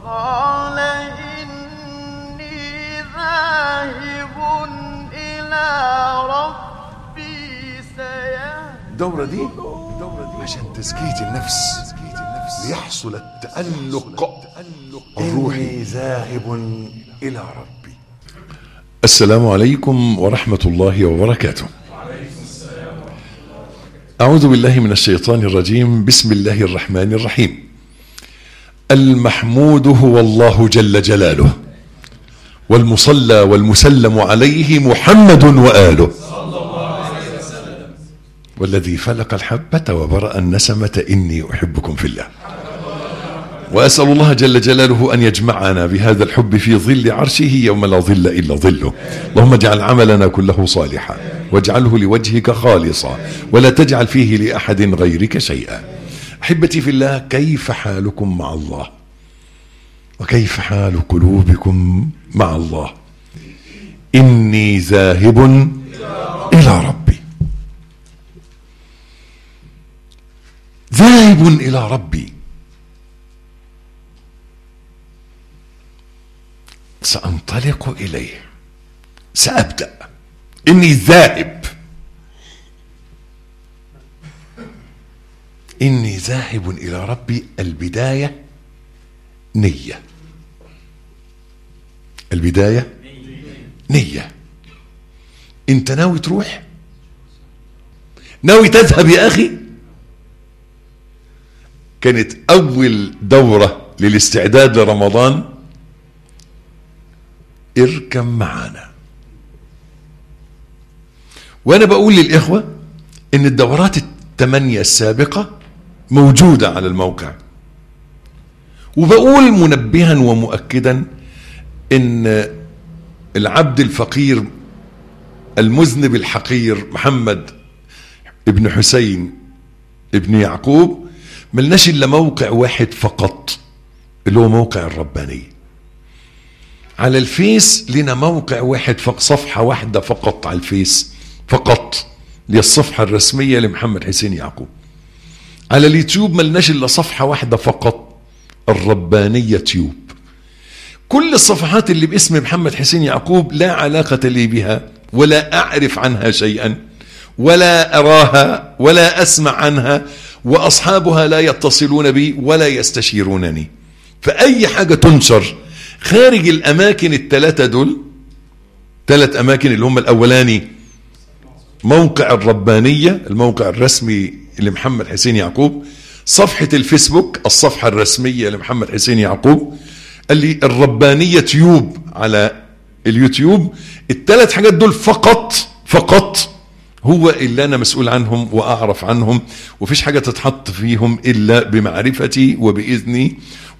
قال إني ذاهب إلى ربي سيهدين الدورة دي عشان تزكية النفس ليحصل التألق الروحي إني ذاهب إلى ربي السلام عليكم ورحمة الله وبركاته أعوذ بالله من الشيطان الرجيم بسم الله الرحمن الرحيم المحمود هو الله جل جلاله والمصلى والمسلم عليه محمد وآله والذي فلق الحبة وبرأ النسمة إني أحبكم في الله وأسأل الله جل جلاله أن يجمعنا بهذا الحب في ظل عرشه يوم لا ظل إلا ظله اللهم اجعل عملنا كله صالحا واجعله لوجهك خالصا ولا تجعل فيه لأحد غيرك شيئا أحبتي في الله كيف حالكم مع الله وكيف حال قلوبكم مع الله إني ذاهب إلى ربي ذاهب إلى ربي سأنطلق إليه سأبدأ إني ذاهب إني ذاهب إلى ربي البداية نية البداية نية أنت ناوي تروح ناوي تذهب يا أخي كانت أول دورة للاستعداد لرمضان اركب معانا وانا بقول للاخوه ان الدورات الثمانيه السابقه موجوده على الموقع وبقول منبها ومؤكدا ان العبد الفقير المذنب الحقير محمد ابن حسين ابن يعقوب ملناش الا موقع واحد فقط اللي هو موقع الربانيه على الفيس لنا موقع واحد فقط صفحة واحدة فقط على الفيس فقط اللي الصفحة الرسمية لمحمد حسين يعقوب على اليوتيوب ملناش إلا صفحة واحدة فقط الربانية تيوب كل الصفحات اللي باسم محمد حسين يعقوب لا علاقة لي بها ولا أعرف عنها شيئا ولا أراها ولا أسمع عنها وأصحابها لا يتصلون بي ولا يستشيرونني فأي حاجة تنشر خارج الاماكن الثلاثه دول ثلاث اماكن اللي هم الاولاني موقع الربانيه الموقع الرسمي لمحمد حسين يعقوب صفحه الفيسبوك الصفحه الرسميه لمحمد حسين يعقوب قال لي الربانيه تيوب على اليوتيوب الثلاث حاجات دول فقط فقط هو اللي انا مسؤول عنهم واعرف عنهم وفيش حاجه تتحط فيهم الا بمعرفتي وباذني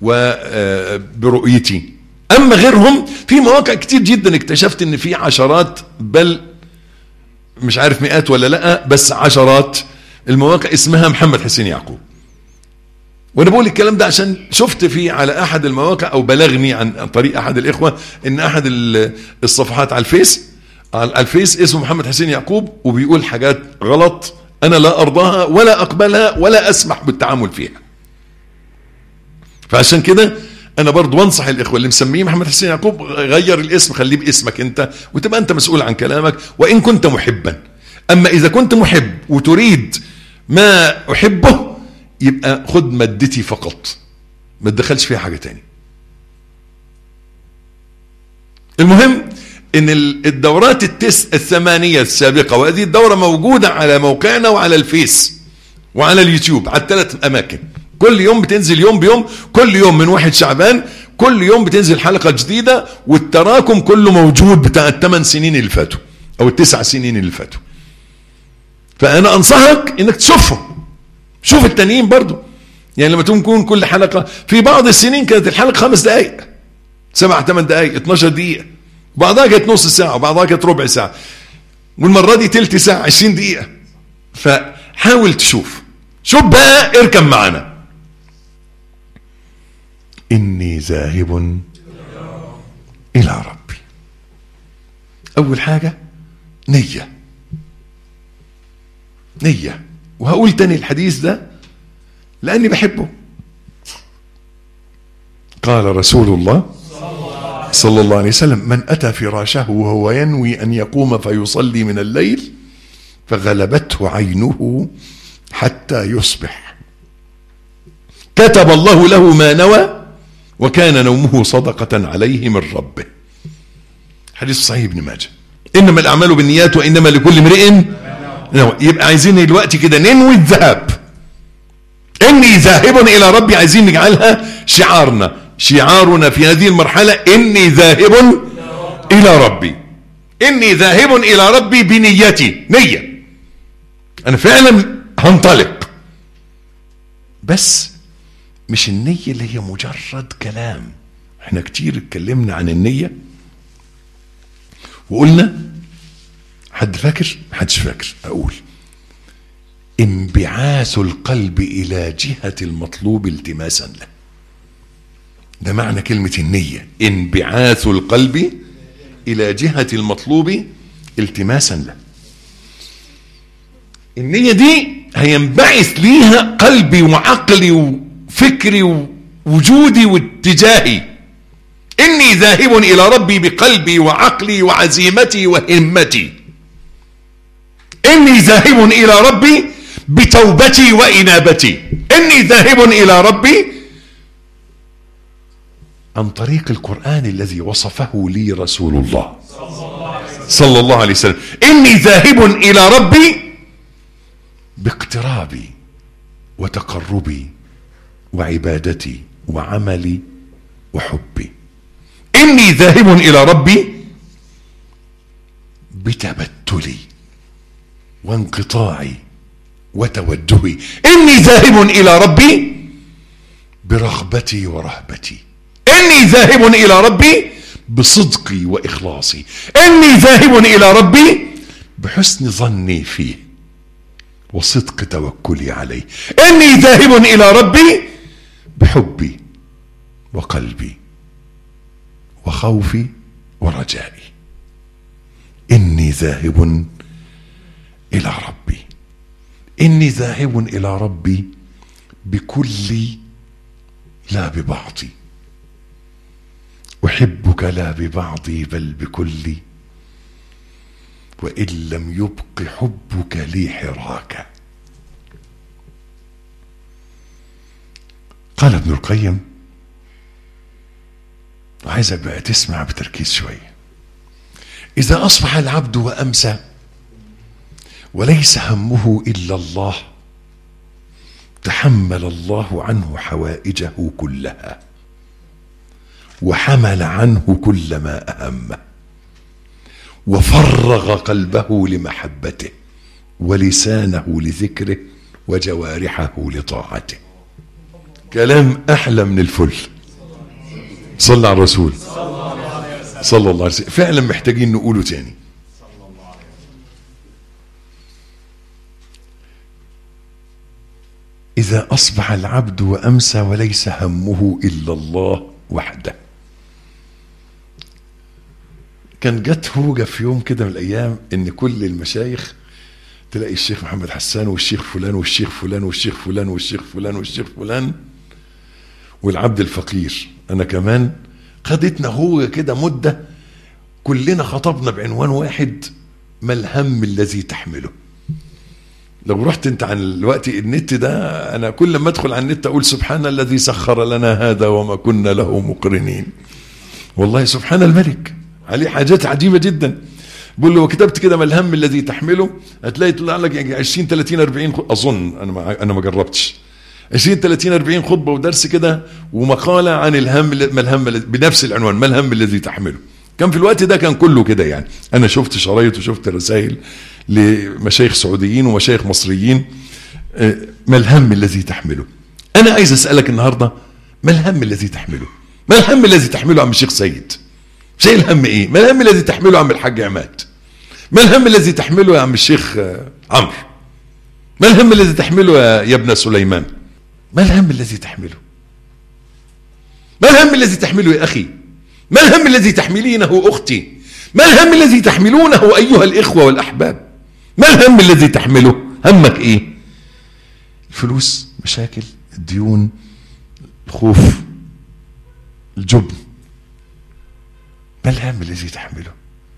وبرؤيتي اما غيرهم في مواقع كتير جدا اكتشفت ان في عشرات بل مش عارف مئات ولا لا بس عشرات المواقع اسمها محمد حسين يعقوب وانا بقول الكلام ده عشان شفت في على احد المواقع او بلغني عن طريق احد الاخوه ان احد الصفحات على الفيس على الفيس اسمه محمد حسين يعقوب وبيقول حاجات غلط انا لا ارضاها ولا اقبلها ولا اسمح بالتعامل فيها فعشان كده انا برضو بنصح الاخوه اللي مسميه محمد حسين يعقوب غير الاسم خليه باسمك انت وتبقى انت مسؤول عن كلامك وان كنت محبا اما اذا كنت محب وتريد ما احبه يبقى خد مادتي فقط ما تدخلش فيها حاجه تاني المهم ان الدورات التس الثمانيه السابقه وهذه الدوره موجوده على موقعنا وعلى الفيس وعلى اليوتيوب على الثلاث اماكن كل يوم بتنزل يوم بيوم كل يوم من واحد شعبان كل يوم بتنزل حلقة جديدة والتراكم كله موجود بتاع الثمان سنين اللي فاتوا او التسع سنين اللي فاتوا فانا انصحك انك تشوفهم شوف التانيين برضو يعني لما تكون كل حلقة في بعض السنين كانت الحلقة خمس دقائق سبع ثمان دقائق 12 دقيقة بعضها كانت نص ساعة وبعضها كانت ربع ساعة والمرة دي تلت ساعة 20 دقيقة فحاول تشوف شوف بقى اركب معنا إني ذاهب إلى ربي أول حاجة نية نية وهقول تاني الحديث ده لأني بحبه قال رسول الله صلى الله عليه وسلم من أتى فراشه وهو ينوي أن يقوم فيصلي من الليل فغلبته عينه حتى يصبح كتب الله له ما نوى وكان نومه صدقة عليه من ربه حديث صحيح ابن ماجه إنما الأعمال بالنيات وإنما لكل امرئ نوى يبقى عايزين دلوقتي كده ننوي الذهاب إني ذاهب إلى ربي عايزين نجعلها شعارنا شعارنا في هذه المرحلة إني ذاهب إلى ربي إني ذاهب إلى ربي بنيتي نية أنا فعلا هنطلق بس مش النية اللي هي مجرد كلام احنا كتير اتكلمنا عن النية وقلنا حد فاكر حدش فاكر اقول انبعاث القلب الى جهة المطلوب التماسا له ده معنى كلمة النية انبعاث القلب الى جهة المطلوب التماسا له النية دي هينبعث ليها قلبي وعقلي وفكري ووجودي واتجاهي إني ذاهب إلى ربي بقلبي وعقلي وعزيمتي وهمتي إني ذاهب إلى ربي بتوبتي وإنابتي إني ذاهب إلى ربي عن طريق القرآن الذي وصفه لي رسول الله صلى الله عليه وسلم إني ذاهب إلى ربي باقترابي وتقربي وعبادتي وعملي وحبي إني ذاهب إلى ربي بتبتلي وانقطاعي وتوجهي إني ذاهب إلى ربي برغبتي ورهبتي إني ذاهب إلى ربي بصدقي وإخلاصي إني ذاهب إلى ربي بحسن ظني فيه وصدق توكلي عليه إني ذاهب إلى ربي بحبي وقلبي وخوفي ورجائي إني ذاهب إلى ربي إني ذاهب إلى ربي بكلي لا ببعضي أحبك لا ببعضي بل بكلي وإن لم يبق حبك لي حراكا قال ابن القيم وعايزك بقى تسمع بتركيز شوية إذا أصبح العبد وأمسى وليس همه إلا الله تحمل الله عنه حوائجه كلها وحمل عنه كل ما أهمه وفرغ قلبه لمحبته ولسانه لذكره وجوارحه لطاعته كلام أحلى من الفل صلى على الرسول صلى الله عليه وسلم فعلا محتاجين نقوله تاني إذا أصبح العبد وأمسى وليس همه إلا الله وحده كان جت هوجة في يوم كده من الأيام إن كل المشايخ تلاقي الشيخ محمد حسان والشيخ فلان والشيخ فلان والشيخ فلان والشيخ فلان والشيخ فلان والعبد الفقير أنا كمان خدتنا هوجة كده مدة كلنا خطبنا بعنوان واحد ما الهم الذي تحمله لو رحت انت عن الوقت النت ده انا كل ما ادخل على النت اقول سبحان الذي سخر لنا هذا وما كنا له مقرنين والله سبحان الملك عليه حاجات عجيبه جدا بقول له كتبت كده ما الهم الذي تحمله هتلاقي يطلع لك يعني 20 30 40 اظن انا ما انا ما جربتش 20 30 40 خطبه ودرس كده ومقاله عن الهم ما الهم بنفس العنوان ما الهم الذي تحمله كان في الوقت ده كان كله كده يعني انا شفت شرايط وشفت رسائل لمشايخ سعوديين ومشايخ مصريين ما الهم الذي تحمله انا عايز اسالك النهارده ما الهم الذي تحمله ما الهم الذي تحمله عم الشيخ سيد شيء الهم ايه ما الهم الذي تحمله عم الحاج عماد ما الهم الذي تحمله يا عم الشيخ عمرو ما الهم الذي تحمله يا ابن سليمان ما الهم الذي تحمله ما الهم الذي تحمله يا اخي ما الهم الذي تحملينه اختي ما الهم الذي تحملونه ايها الاخوه والاحباب ما الهم الذي تحمله همك ايه الفلوس مشاكل الديون الخوف جبن ما الهم الذي تحمله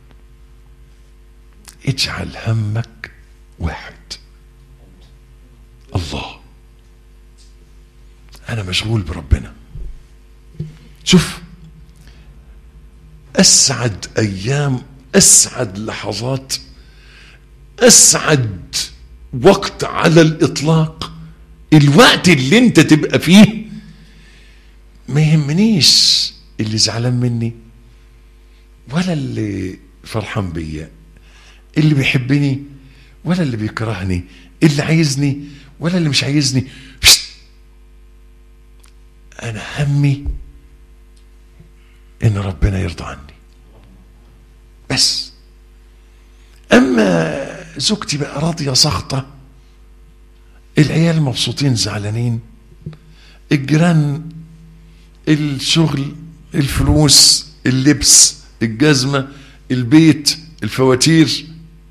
اجعل همك واحد الله انا مشغول بربنا شوف اسعد ايام اسعد لحظات اسعد وقت على الاطلاق الوقت اللي انت تبقى فيه ما يهمنيش اللي زعلان مني ولا اللي فرحان بيا اللي بيحبني ولا اللي بيكرهني اللي عايزني ولا اللي مش عايزني فشت. انا همي ان ربنا يرضى عني بس اما زوجتي بقى راضيه سخطه العيال مبسوطين زعلانين الجيران الشغل الفلوس اللبس الجزمه البيت الفواتير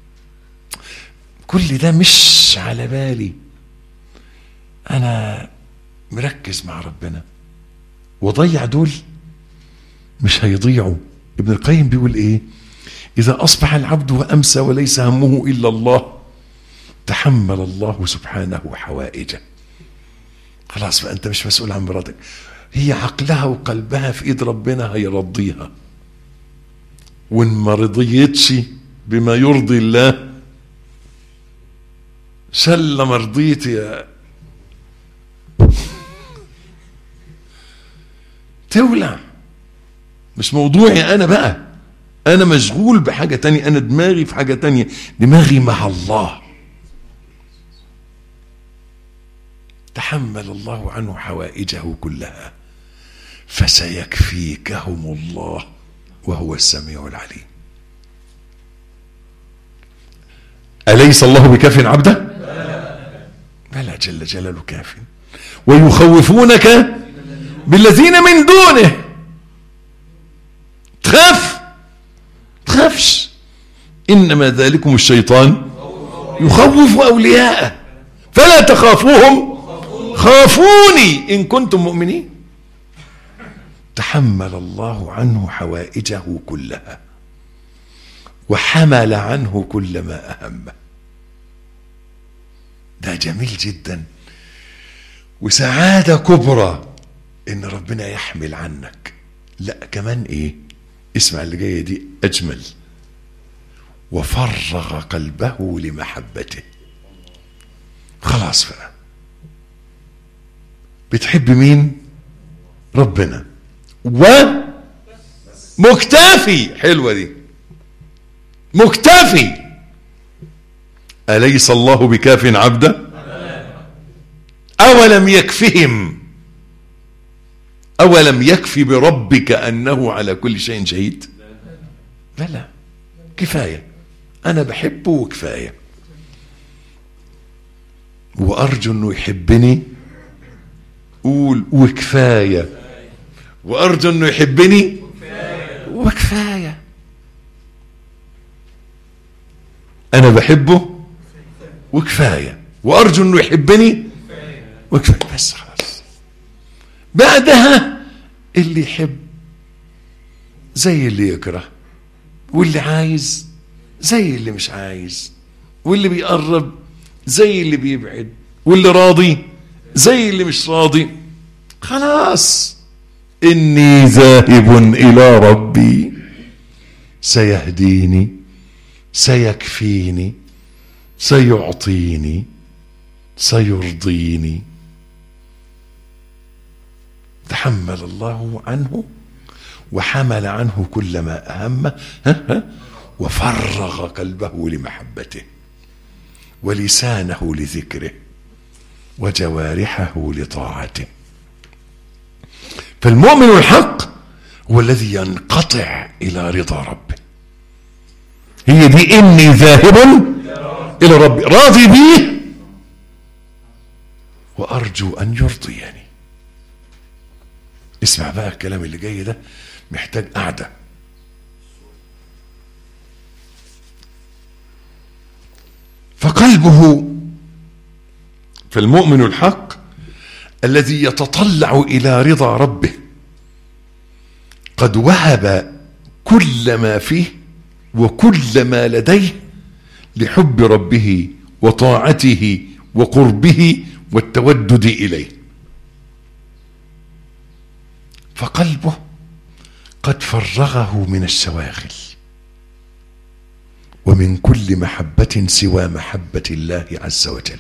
كل ده مش على بالي انا مركز مع ربنا وضيع دول مش هيضيعوا ابن القيم بيقول ايه اذا اصبح العبد وامسى وليس همه الا الله تحمل الله سبحانه حوائجه خلاص بقى انت مش مسؤول عن مراتك هي عقلها وقلبها في ايد ربنا هيرضيها وان ما رضيتش بما يرضي الله شل ما رضيت يا تولع مش موضوعي انا بقى انا مشغول بحاجة تانية انا دماغي في حاجة تانية دماغي مع الله تحمل الله عنه حوائجه كلها فسيكفيكهم الله وهو السميع العليم أليس الله بكاف عبده بلى جل جلاله كاف ويخوفونك بالذين من دونه تخاف تخافش إنما ذلكم الشيطان يخوف أولياءه فلا تخافوهم خافوني إن كنتم مؤمنين تحمل الله عنه حوائجه كلها وحمل عنه كل ما أهمه ده جميل جدا وسعادة كبرى إن ربنا يحمل عنك لا كمان إيه اسمع اللي جاية دي أجمل وفرغ قلبه لمحبته خلاص بقى بتحب مين ربنا ومكتفي حلوة دي مكتفي أليس الله بكاف عبده أولم يكفهم أولم يكفي بربك أنه على كل شيء شهيد لا لا كفاية أنا بحبه وكفاية وأرجو أنه يحبني قول وكفاية وأرجو أنه يحبني وكفاية أنا بحبه وكفاية وأرجو أنه يحبني وكفاية بس خلاص بعدها اللي يحب زي اللي يكره واللي عايز زي اللي مش عايز واللي بيقرب زي اللي بيبعد واللي راضي زي اللي مش راضي خلاص إني ذاهب إلى ربي سيهديني سيكفيني سيعطيني سيرضيني تحمل الله عنه وحمل عنه كل ما أهمه ها ها وفرغ قلبه لمحبته ولسانه لذكره وجوارحه لطاعته فالمؤمن الحق هو الذي ينقطع إلى رضا ربه هي دي إني ذاهب إلى ربي راضي به وأرجو أن يرضيني اسمع بقى الكلام اللي جاي ده محتاج قعدة فقلبه فالمؤمن الحق الذي يتطلع إلى رضا ربه قد وهب كل ما فيه وكل ما لديه لحب ربه وطاعته وقربه والتودد اليه فقلبه قد فرغه من الشواغل ومن كل محبه سوى محبه الله عز وجل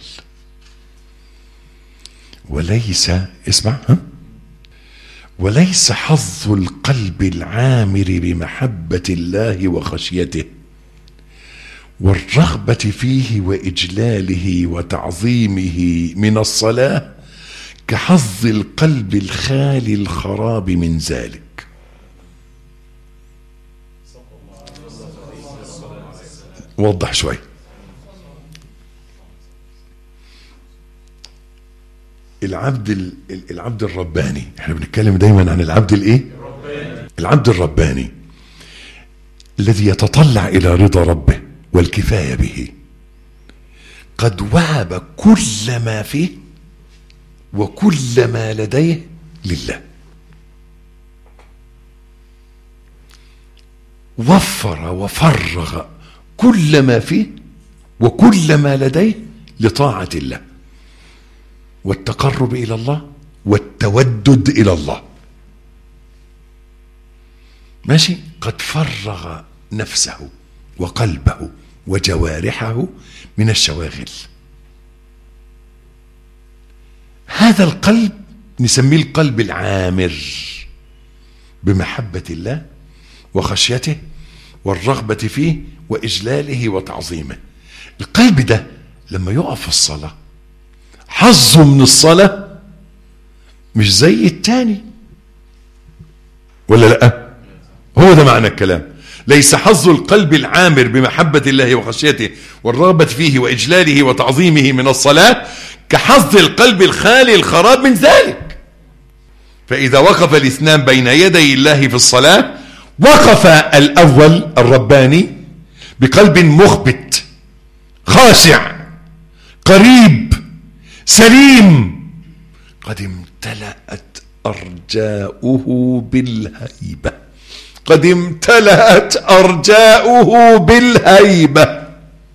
وليس اسمع ها وليس حظ القلب العامر بمحبه الله وخشيته والرغبه فيه واجلاله وتعظيمه من الصلاه كحظ القلب الخالي الخراب من ذلك وضح شوي العبد ال- ال- العبد الرباني احنا بنتكلم دايما عن العبد الايه العبد الرباني الذي يتطلع الى رضا ربه والكفايه به قد وهب كل ما فيه وكل ما لديه لله وفر وفرغ كل ما فيه وكل ما لديه لطاعه الله والتقرب الى الله والتودد الى الله ماشي قد فرغ نفسه وقلبه وجوارحه من الشواغل هذا القلب نسميه القلب العامر بمحبه الله وخشيته والرغبه فيه واجلاله وتعظيمه القلب ده لما يقف في الصلاه حظه من الصلاه مش زي التاني ولا لا هو ده معنى الكلام ليس حظ القلب العامر بمحبة الله وخشيته والرغبة فيه وإجلاله وتعظيمه من الصلاة كحظ القلب الخالي الخراب من ذلك فإذا وقف الاثنان بين يدي الله في الصلاة وقف الأول الرباني بقلب مخبت خاشع قريب سليم قد امتلأت أرجاؤه بالهيبة قد امتلأت أرجاؤه بالهيبة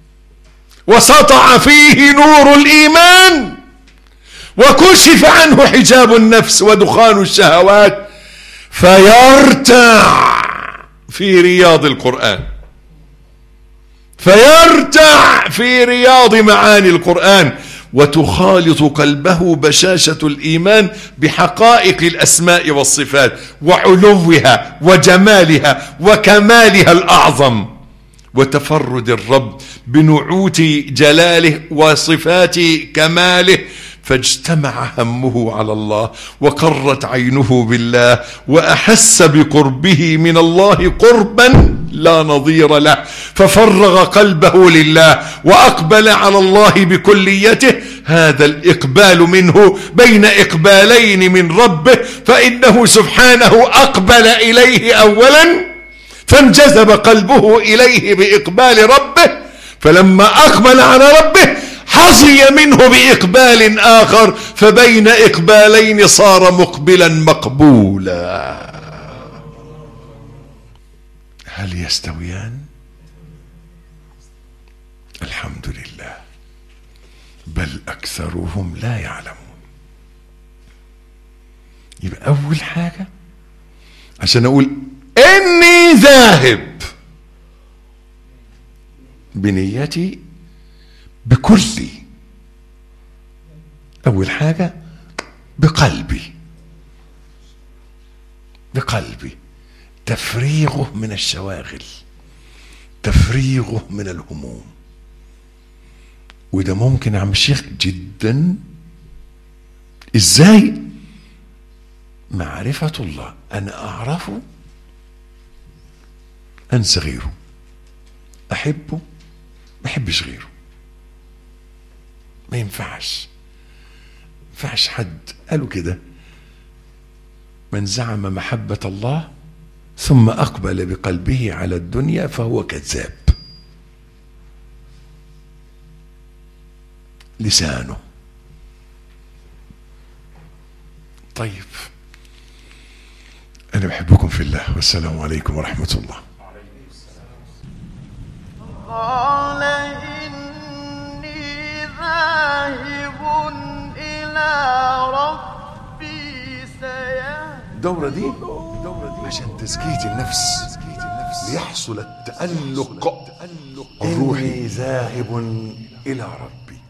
وسطع فيه نور الإيمان وكشف عنه حجاب النفس ودخان الشهوات فيرتع في رياض القرآن فيرتع في رياض معاني القرآن وتخالط قلبه بشاشة الإيمان بحقائق الأسماء والصفات وعلوها وجمالها وكمالها الأعظم وتفرد الرب بنعوت جلاله وصفات كماله فاجتمع همه على الله وقرت عينه بالله واحس بقربه من الله قربا لا نظير له ففرغ قلبه لله واقبل على الله بكليته هذا الاقبال منه بين اقبالين من ربه فانه سبحانه اقبل اليه اولا فانجذب قلبه اليه باقبال ربه فلما اقبل على ربه حظي منه باقبال اخر فبين اقبالين صار مقبلا مقبولا هل يستويان الحمد لله بل اكثرهم لا يعلمون يبقى اول حاجه عشان اقول اني ذاهب بنيتي بكلي اول حاجه بقلبي بقلبي تفريغه من الشواغل تفريغه من الهموم وده ممكن يا عم الشيخ جدا ازاي معرفة الله انا اعرفه انسى غيره احبه ما احبش غيره ما ينفعش ما ينفعش حد قالوا كده من زعم محبة الله ثم أقبل بقلبه على الدنيا فهو كذاب لسانه طيب أنا بحبكم في الله والسلام عليكم ورحمة الله قال إني ذاهب إلى ربي سيهدين الدورة دي عشان تزكية النفس ليحصل التألق الروحي ذاهب إلى ربي